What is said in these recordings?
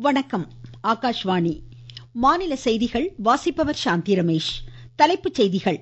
வணக்கம் ஆகாஷ்வாணி மாநில செய்திகள் வாசிப்பவர் சாந்தி ரமேஷ் தலைப்புச் செய்திகள்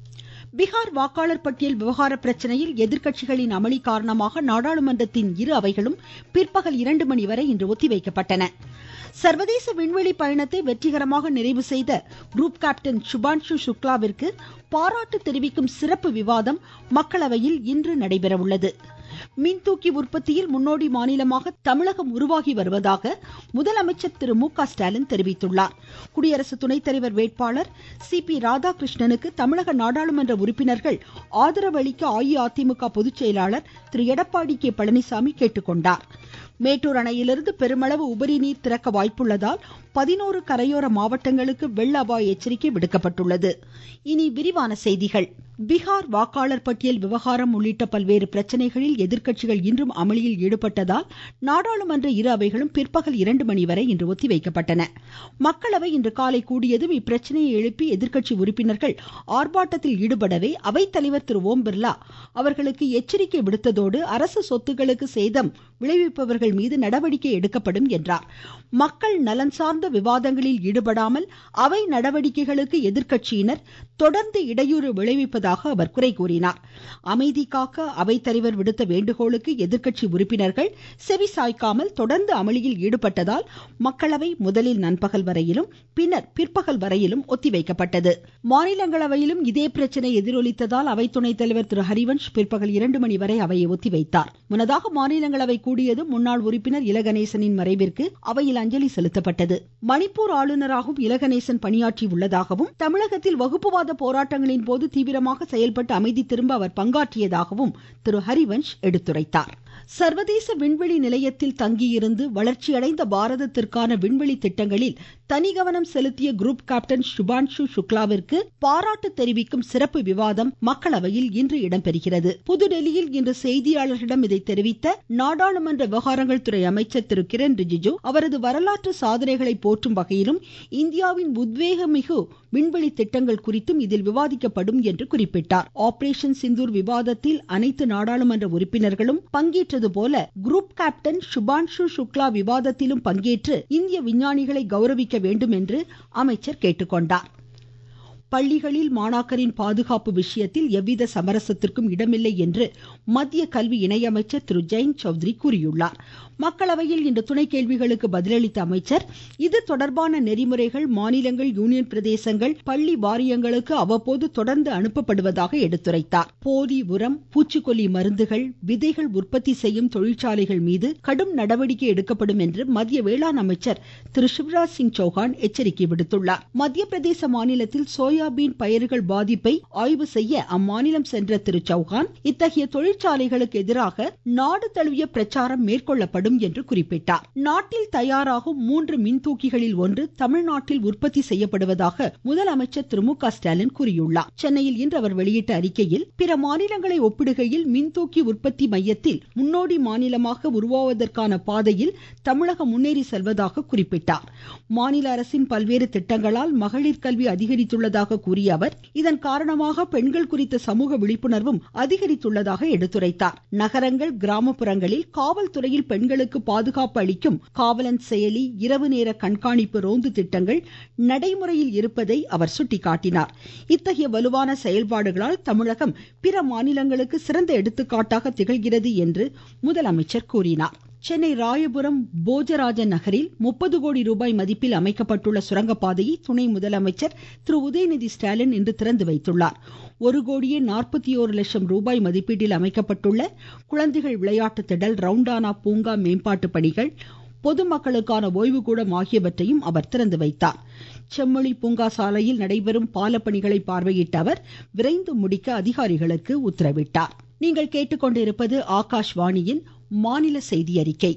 பீகார் வாக்காளர் பட்டியல் விவகார பிரச்சனையில் எதிர்க்கட்சிகளின் அமளி காரணமாக நாடாளுமன்றத்தின் இரு அவைகளும் பிற்பகல் இரண்டு மணி வரை இன்று ஒத்திவைக்கப்பட்டன சர்வதேச விண்வெளி பயணத்தை வெற்றிகரமாக நிறைவு செய்த குரூப் கேப்டன் சுபான்ஷு சுக்லாவிற்கு பாராட்டு தெரிவிக்கும் சிறப்பு விவாதம் மக்களவையில் இன்று நடைபெற உள்ளது மின்தூக்கி உற்பத்தியில் முன்னோடி மாநிலமாக தமிழகம் உருவாகி வருவதாக முதலமைச்சர் திரு மு க ஸ்டாலின் தெரிவித்துள்ளார் குடியரசு துணைத் தலைவர் வேட்பாளர் சி பி ராதாகிருஷ்ணனுக்கு தமிழக நாடாளுமன்ற உறுப்பினர்கள் ஆதரவு அளிக்க அஇஅதிமுக பொதுச் செயலாளர் திரு எடப்பாடி கே பழனிசாமி கேட்டுக்கொண்டார் மேட்டூர் அணையிலிருந்து பெருமளவு உபரி நீர் திறக்க வாய்ப்புள்ளதால் பதினோரு கரையோர மாவட்டங்களுக்கு வெள்ள அபாய எச்சரிக்கை விடுக்கப்பட்டுள்ளது இனி விரிவான செய்திகள் பீகார் வாக்காளர் பட்டியல் விவகாரம் உள்ளிட்ட பல்வேறு பிரச்சனைகளில் எதிர்க்கட்சிகள் இன்றும் அமளியில் ஈடுபட்டதால் நாடாளுமன்ற இரு அவைகளும் பிற்பகல் இரண்டு மணி வரை இன்று ஒத்திவைக்கப்பட்டன மக்களவை இன்று காலை கூடியதும் இப்பிரச்சனையை எழுப்பி எதிர்க்கட்சி உறுப்பினர்கள் ஆர்ப்பாட்டத்தில் ஈடுபடவே அவைத்தலைவர் திரு ஓம் பிர்லா அவர்களுக்கு எச்சரிக்கை விடுத்ததோடு அரசு சொத்துக்களுக்கு சேதம் விளைவிப்பவர்கள் மீது நடவடிக்கை எடுக்கப்படும் என்றார் மக்கள் நலன் சார்ந்த விவாதங்களில் ஈடுபடாமல் அவை நடவடிக்கைகளுக்கு எதிர்க்கட்சியினர் தொடர்ந்து இடையூறு விளைவிப்பதாக அவர் குறை கூறினார் அமைதி காக்க அவைத்தலைவர் விடுத்த வேண்டுகோளுக்கு எதிர்க்கட்சி உறுப்பினர்கள் செவி சாய்க்காமல் தொடர்ந்து அமளியில் ஈடுபட்டதால் மக்களவை முதலில் நண்பகல் வரையிலும் பின்னர் பிற்பகல் வரையிலும் ஒத்திவைக்கப்பட்டது மாநிலங்களவையிலும் இதே பிரச்சனை எதிரொலித்ததால் அவை துணைத் தலைவர் திரு ஹரிவன்ஷ் பிற்பகல் இரண்டு மணி வரை அவையை ஒத்திவைத்தார் முன்னதாக மாநிலங்களவை கூடியதும் முன்னாள் உறுப்பினர் இலகணேசனின் மறைவிற்கு அவையில் அஞ்சலி செலுத்தப்பட்டது மணிப்பூர் ஆளுநராகவும் இலகணேசன் பணியாற்றி உள்ளதாகவும் தமிழகத்தில் வகுப்புவாத போராட்டங்களின் போது தீவிரமாக செயல்பட்டு அமைதி திரும்ப அவர் பங்காற்றியதாகவும் திரு ஹரிவன்ஷ் எடுத்துரைத்தார் சர்வதேச விண்வெளி நிலையத்தில் தங்கியிருந்து வளர்ச்சியடைந்த பாரதத்திற்கான விண்வெளி திட்டங்களில் தனி கவனம் செலுத்திய குரூப் கேப்டன் சுபான்ஷு சுக்லாவிற்கு பாராட்டு தெரிவிக்கும் சிறப்பு விவாதம் மக்களவையில் இன்று இடம்பெறுகிறது புதுடெல்லியில் இன்று செய்தியாளர்களிடம் இதை தெரிவித்த நாடாளுமன்ற விவகாரங்கள் துறை அமைச்சர் திரு கிரண் ரிஜிஜு அவரது வரலாற்று சாதனைகளை போற்றும் வகையிலும் இந்தியாவின் உத்வேகமிகு விண்வெளி திட்டங்கள் குறித்தும் இதில் விவாதிக்கப்படும் என்று குறிப்பிட்டார் ஆபரேஷன் சிந்தூர் விவாதத்தில் அனைத்து நாடாளுமன்ற உறுப்பினர்களும் பங்கேற்றது போல குரூப் கேப்டன் சுபான்ஷு சுக்லா விவாதத்திலும் பங்கேற்று இந்திய விஞ்ஞானிகளை கௌரவிக்க வேண்டும் என்று அமைச்சர் கேட்டுக்கொண்டார் பள்ளிகளில் மாணாக்கரின் பாதுகாப்பு விஷயத்தில் எவ்வித சமரசத்திற்கும் இடமில்லை என்று மத்திய கல்வி இணையமைச்சர் திரு ஜெயந்த் சௌத்ரி கூறியுள்ளார் மக்களவையில் இன்று துணை கேள்விகளுக்கு பதிலளித்த அமைச்சர் இது தொடர்பான நெறிமுறைகள் மாநிலங்கள் யூனியன் பிரதேசங்கள் பள்ளி வாரியங்களுக்கு அவ்வப்போது தொடர்ந்து அனுப்பப்படுவதாக எடுத்துரைத்தார் போலி உரம் பூச்சிக்கொல்லி மருந்துகள் விதைகள் உற்பத்தி செய்யும் தொழிற்சாலைகள் மீது கடும் நடவடிக்கை எடுக்கப்படும் என்று மத்திய வேளாண் அமைச்சர் திரு சிவராஜ் சிங் சௌஹான் எச்சரிக்கை விடுத்துள்ளார் மத்திய பிரதேச மாநிலத்தில் சோயாபீன் பயிர்கள் பாதிப்பை ஆய்வு செய்ய அம்மாநிலம் சென்ற திரு சௌஹான் இத்தகைய தொழிற்சாலைகளுக்கு எதிராக நாடு தழுவிய பிரச்சாரம் மேற்கொள்ளப்படும் என்று குறிப்பிட்டார் நாட்டில் தயாராகும் மூன்று மின்தூக்கிகளில் ஒன்று தமிழ்நாட்டில் உற்பத்தி செய்யப்படுவதாக முதலமைச்சர் திரு மு க ஸ்டாலின் கூறியுள்ளார் சென்னையில் இன்று அவர் வெளியிட்ட அறிக்கையில் பிற மாநிலங்களை ஒப்பிடுகையில் மின்தூக்கி உற்பத்தி மையத்தில் முன்னோடி மாநிலமாக உருவாவதற்கான பாதையில் தமிழகம் முன்னேறி செல்வதாக குறிப்பிட்டார் மாநில அரசின் பல்வேறு திட்டங்களால் மகளிர் கல்வி அதிகரித்துள்ளதாக கூறிய அவர் இதன் காரணமாக பெண்கள் குறித்த சமூக விழிப்புணர்வும் அதிகரித்துள்ளதாக எடுத்துரைத்தார் நகரங்கள் கிராமப்புறங்களில் காவல்துறையில் பெண்களுக்கு பாதுகாப்பு அளிக்கும் காவலன் செயலி இரவு நேர கண்காணிப்பு ரோந்து திட்டங்கள் நடைமுறையில் இருப்பதை அவர் சுட்டிக்காட்டினார் இத்தகைய வலுவான செயல்பாடுகளால் தமிழகம் பிற மாநிலங்களுக்கு சிறந்த எடுத்துக்காட்டாக திகழ்கிறது என்று முதலமைச்சர் கூறினார் சென்னை ராயபுரம் போஜராஜன் நகரில் முப்பது கோடி ரூபாய் மதிப்பில் அமைக்கப்பட்டுள்ள சுரங்கப்பாதையை துணை முதலமைச்சர் திரு உதயநிதி ஸ்டாலின் இன்று திறந்து வைத்துள்ளார் ஒரு கோடியே நாற்பத்தி ஓரு லட்சம் ரூபாய் மதிப்பீட்டில் அமைக்கப்பட்டுள்ள குழந்தைகள் விளையாட்டு திடல் ரவுண்டானா பூங்கா மேம்பாட்டு பணிகள் பொதுமக்களுக்கான ஓய்வுகூடம் ஆகியவற்றையும் அவர் திறந்து வைத்தார் செம்மொழி பூங்கா சாலையில் நடைபெறும் பாலப்பணிகளை பார்வையிட்ட அவர் விரைந்து முடிக்க அதிகாரிகளுக்கு உத்தரவிட்டார் நீங்கள் கேட்டுக்கொண்டிருப்பது ஆகாஷ்வாணியின் மாநில செய்தி அறிக்கை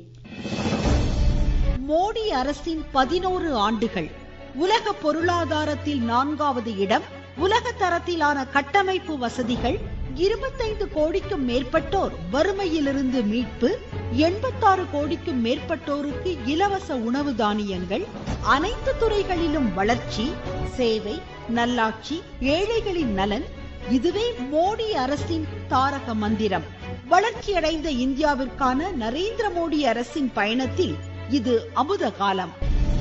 மோடி அரசின் பதினோரு ஆண்டுகள் உலக பொருளாதாரத்தில் நான்காவது இடம் உலக தரத்திலான கட்டமைப்பு வசதிகள் இருபத்தைந்து கோடிக்கும் மேற்பட்டோர் வறுமையிலிருந்து மீட்பு எண்பத்தாறு கோடிக்கும் மேற்பட்டோருக்கு இலவச உணவு தானியங்கள் அனைத்து துறைகளிலும் வளர்ச்சி சேவை நல்லாட்சி ஏழைகளின் நலன் இதுவே மோடி அரசின் தாரக மந்திரம் வளர்ச்சியடைந்த இந்தியாவிற்கான நரேந்திர மோடி அரசின் பயணத்தில் இது அமுத காலம்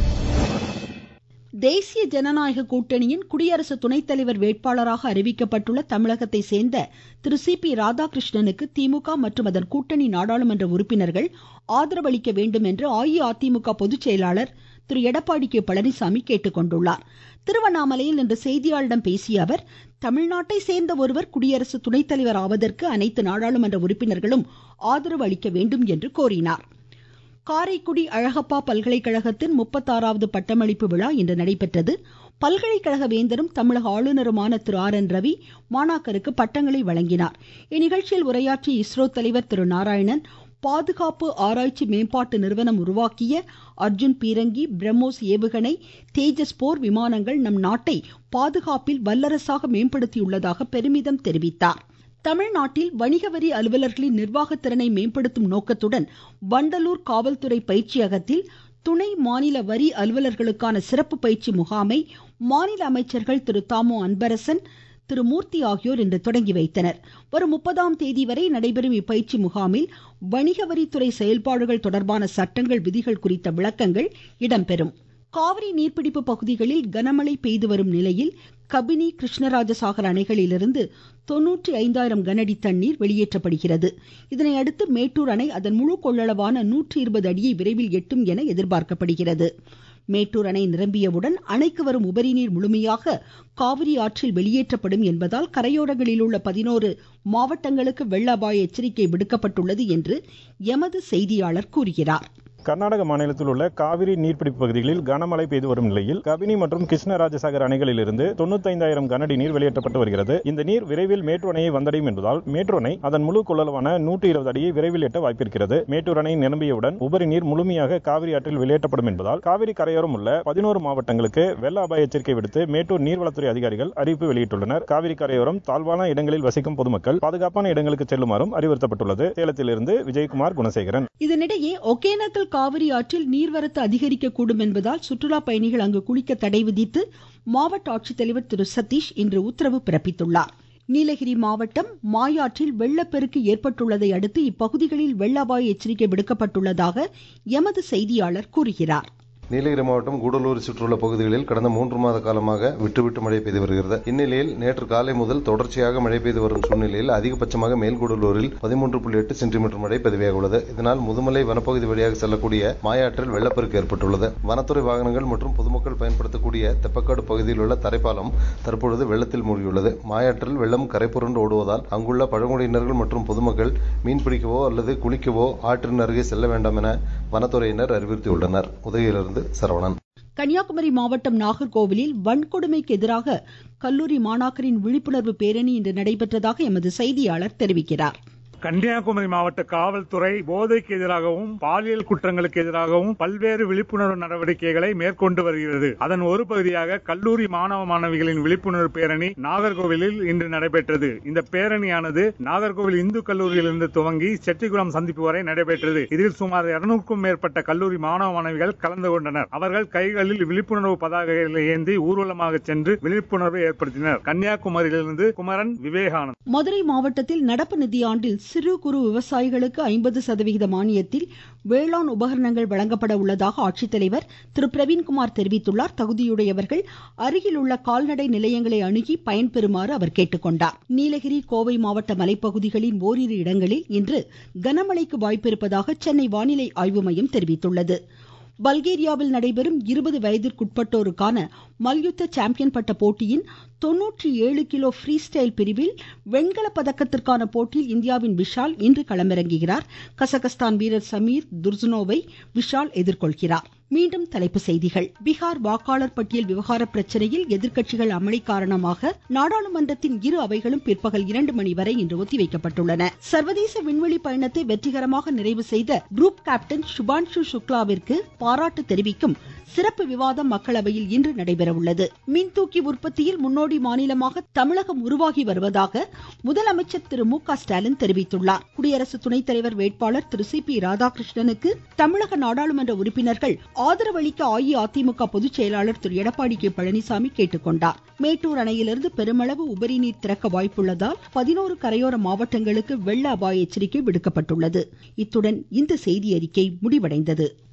தேசிய ஜனநாயக கூட்டணியின் குடியரசு துணைத் தலைவர் வேட்பாளராக அறிவிக்கப்பட்டுள்ள தமிழகத்தை சேர்ந்த திரு சி பி ராதாகிருஷ்ணனுக்கு திமுக மற்றும் அதன் கூட்டணி நாடாளுமன்ற உறுப்பினர்கள் ஆதரவு அளிக்க வேண்டும் என்று அஇஅதிமுக பொதுச் செயலாளர் திரு எடப்பாடி கே பழனிசாமி கேட்டுக்கொண்டுள்ளார் திருவண்ணாமலையில் இன்று செய்தியாளர்களிடம் பேசிய அவர் தமிழ்நாட்டை சேர்ந்த ஒருவர் குடியரசு துணைத் தலைவர் ஆவதற்கு அனைத்து நாடாளுமன்ற உறுப்பினர்களும் ஆதரவு அளிக்க வேண்டும் என்று கோரினார் காரைக்குடி அழகப்பா பல்கலைக்கழகத்தின் முப்பத்தாறாவது பட்டமளிப்பு விழா இன்று நடைபெற்றது பல்கலைக்கழக வேந்தரும் தமிழக ஆளுநருமான திரு ஆர் என் ரவி மாணாக்கருக்கு பட்டங்களை வழங்கினார் இந்நிகழ்ச்சியில் உரையாற்றிய இஸ்ரோ தலைவர் திரு நாராயணன் பாதுகாப்பு ஆராய்ச்சி மேம்பாட்டு நிறுவனம் உருவாக்கிய அர்ஜுன் பீரங்கி பிரம்மோஸ் ஏவுகணை தேஜஸ் போர் விமானங்கள் நம் நாட்டை பாதுகாப்பில் வல்லரசாக மேம்படுத்தியுள்ளதாக பெருமிதம் தெரிவித்தார் தமிழ்நாட்டில் வணிக வரி அலுவலர்களின் நிர்வாகத்திறனை மேம்படுத்தும் நோக்கத்துடன் வண்டலூர் காவல்துறை பயிற்சியகத்தில் துணை மாநில வரி அலுவலர்களுக்கான சிறப்பு பயிற்சி முகாமை மாநில அமைச்சர்கள் திரு தாமோ அன்பரசன் திரு மூர்த்தி ஆகியோர் இன்று தொடங்கி வைத்தனர் வரும் முப்பதாம் தேதி வரை நடைபெறும் இப்பயிற்சி முகாமில் வணிக வரித்துறை செயல்பாடுகள் தொடர்பான சட்டங்கள் விதிகள் குறித்த விளக்கங்கள் இடம்பெறும் காவிரி நீர்பிடிப்பு பகுதிகளில் கனமழை பெய்து வரும் நிலையில் கபினி கிருஷ்ணராஜசாகர் அணைகளிலிருந்து தொன்னூற்றி ஐந்தாயிரம் கனஅடி தண்ணீர் வெளியேற்றப்படுகிறது இதனையடுத்து மேட்டூர் அணை அதன் முழு கொள்ளளவான நூற்றி இருபது அடியை விரைவில் எட்டும் என எதிர்பார்க்கப்படுகிறது மேட்டூர் அணை நிரம்பியவுடன் அணைக்கு வரும் உபரிநீர் முழுமையாக காவிரி ஆற்றில் வெளியேற்றப்படும் என்பதால் கரையோரங்களில் உள்ள பதினோரு மாவட்டங்களுக்கு வெள்ள அபாய எச்சரிக்கை விடுக்கப்பட்டுள்ளது என்று எமது செய்தியாளர் கூறுகிறார் கர்நாடக மாநிலத்தில் உள்ள காவிரி நீர்பிடிப்பு பகுதிகளில் கனமழை பெய்து வரும் நிலையில் கபினி மற்றும் கிருஷ்ணராஜசாகர் அணைகளிலிருந்து தொண்ணூத்தைந்தாயிரம் கனஅடி நீர் வெளியேற்றப்பட்டு வருகிறது இந்த நீர் விரைவில் மேட்டூர் அணையை வந்தடையும் என்பதால் மேட்டூர் அணை அதன் முழு கொள்ளளவான நூற்றி இருபது அடியை விரைவில் எட்ட வாய்ப்பிருக்கிறது மேட்டூர் அணை நிரம்பியவுடன் உபரி நீர் முழுமையாக காவிரி ஆற்றில் வெளியேற்றப்படும் என்பதால் காவிரி கரையோரம் உள்ள பதினோரு மாவட்டங்களுக்கு வெள்ள அபாய எச்சரிக்கை விடுத்து மேட்டூர் நீர்வளத்துறை அதிகாரிகள் அறிவிப்பு வெளியிட்டுள்ளனர் காவிரி கரையோரம் தாழ்வான இடங்களில் வசிக்கும் பொதுமக்கள் பாதுகாப்பான இடங்களுக்கு செல்லுமாறும் அறிவுறுத்தப்பட்டுள்ளது சேலத்திலிருந்து விஜயகுமார் குணசேகரன் இதனிடையே ஒகேனக்கல் காவிரி ஆற்றில் நீர்வரத்து அதிகரிக்கக்கூடும் என்பதால் சுற்றுலா பயணிகள் அங்கு குளிக்க தடை விதித்து மாவட்ட ஆட்சித்தலைவர் திரு சதீஷ் இன்று உத்தரவு பிறப்பித்துள்ளார் நீலகிரி மாவட்டம் மாயாற்றில் வெள்ளப்பெருக்கு ஏற்பட்டுள்ளதை அடுத்து இப்பகுதிகளில் வெள்ள அபாய எச்சரிக்கை விடுக்கப்பட்டுள்ளதாக எமது செய்தியாளர் கூறுகிறார் நீலகிரி மாவட்டம் கூடலூர் சுற்றுள்ள பகுதிகளில் கடந்த மூன்று மாத காலமாக விட்டுவிட்டு மழை பெய்து வருகிறது இந்நிலையில் நேற்று காலை முதல் தொடர்ச்சியாக மழை பெய்து வரும் சூழ்நிலையில் அதிகபட்சமாக மேல்கூடலூரில் பதிமூன்று புள்ளி எட்டு சென்டிமீட்டர் மழை பதிவாக உள்ளது இதனால் முதுமலை வனப்பகுதி வழியாக செல்லக்கூடிய மாயாற்றில் வெள்ளப்பெருக்கு ஏற்பட்டுள்ளது வனத்துறை வாகனங்கள் மற்றும் பொதுமக்கள் பயன்படுத்தக்கூடிய தெப்பக்காடு பகுதியில் உள்ள தரைப்பாலம் தற்பொழுது வெள்ளத்தில் மூழ்கியுள்ளது மாயாற்றில் வெள்ளம் கரைபுரண்டு ஓடுவதால் அங்குள்ள பழங்குடியினர்கள் மற்றும் பொதுமக்கள் மீன்பிடிக்கவோ அல்லது குளிக்கவோ ஆற்றின் அருகே செல்ல வேண்டாம் என வனத்துறையினர் அறிவுறுத்தியுள்ளனர் உதகையிலிருந்து சரவணன் கன்னியாகுமரி மாவட்டம் நாகர்கோவிலில் வன்கொடுமைக்கு எதிராக கல்லூரி மாணாக்கரின் விழிப்புணர்வு பேரணி இன்று நடைபெற்றதாக எமது செய்தியாளர் தெரிவிக்கிறார் கன்னியாகுமரி மாவட்ட காவல்துறை போதைக்கு எதிராகவும் பாலியல் குற்றங்களுக்கு எதிராகவும் பல்வேறு விழிப்புணர்வு நடவடிக்கைகளை மேற்கொண்டு வருகிறது அதன் ஒரு பகுதியாக கல்லூரி மாணவ மாணவிகளின் விழிப்புணர்வு பேரணி நாகர்கோவிலில் இன்று நடைபெற்றது இந்த பேரணியானது நாகர்கோவில் இந்து கல்லூரியிலிருந்து துவங்கி செட்டிகுளம் சந்திப்பு வரை நடைபெற்றது இதில் சுமார் இருநூறுக்கும் மேற்பட்ட கல்லூரி மாணவ மாணவிகள் கலந்து கொண்டனர் அவர்கள் கைகளில் விழிப்புணர்வு பதாகைகளை ஏந்தி ஊர்வலமாக சென்று விழிப்புணர்வை ஏற்படுத்தினர் கன்னியாகுமரியிலிருந்து குமரன் விவேகானந்த் மதுரை மாவட்டத்தில் நடப்பு நிதியாண்டில் சிறு குறு விவசாயிகளுக்கு ஐம்பது சதவிகித மானியத்தில் வேளாண் உபகரணங்கள் வழங்கப்பட உள்ளதாக ஆட்சித்தலைவர் திரு பிரவீன்குமார் தெரிவித்துள்ளார் தகுதியுடையவர்கள் அருகில் உள்ள கால்நடை நிலையங்களை அணுகி பயன்பெறுமாறு அவர் கேட்டுக்கொண்டார் நீலகிரி கோவை மாவட்ட மலைப்பகுதிகளின் ஓரிரு இடங்களில் இன்று கனமழைக்கு வாய்ப்பிருப்பதாக சென்னை வானிலை ஆய்வு மையம் தெரிவித்துள்ளது பல்கேரியாவில் நடைபெறும் இருபது வயதிற்குட்பட்டோருக்கான மல்யுத்த சாம்பியன் பட்ட போட்டியின் தொன்னூற்றி ஏழு கிலோ ஃப்ரீ ஸ்டைல் பிரிவில் வெண்கல பதக்கத்திற்கான போட்டியில் இந்தியாவின் விஷால் இன்று களமிறங்குகிறார் கசகஸ்தான் வீரர் சமீர் துர்சுனோவை விஷால் எதிர்கொள்கிறார் மீண்டும் தலைப்பு செய்திகள் பீகார் வாக்காளர் பட்டியல் விவகார பிரச்சனையில் எதிர்க்கட்சிகள் அமளி காரணமாக நாடாளுமன்றத்தின் இரு அவைகளும் பிற்பகல் இரண்டு மணி வரை இன்று ஒத்திவைக்கப்பட்டுள்ளன சர்வதேச விண்வெளி பயணத்தை வெற்றிகரமாக நிறைவு செய்த குரூப் கேப்டன் சுபான்ஷு சுக்லாவிற்கு பாராட்டு தெரிவிக்கும் சிறப்பு விவாதம் மக்களவையில் இன்று நடைபெற உள்ளது மின்தூக்கி உற்பத்தியில் முன்னோடி மாநிலமாக தமிழகம் உருவாகி வருவதாக முதலமைச்சர் திரு மு க ஸ்டாலின் தெரிவித்துள்ளார் குடியரசு துணைத் தலைவர் வேட்பாளர் திரு சி பி ராதாகிருஷ்ணனுக்கு தமிழக நாடாளுமன்ற உறுப்பினர்கள் ஆதரவு அளிக்க அஇஅதிமுக பொதுச் செயலாளர் திரு எடப்பாடி கே பழனிசாமி கேட்டுக்கொண்டார் மேட்டூர் அணையிலிருந்து பெருமளவு உபரி நீர் திறக்க வாய்ப்புள்ளதால் பதினோரு கரையோர மாவட்டங்களுக்கு வெள்ள அபாய எச்சரிக்கை விடுக்கப்பட்டுள்ளது இத்துடன் இந்த செய்தி அறிக்கை முடிவடைந்தது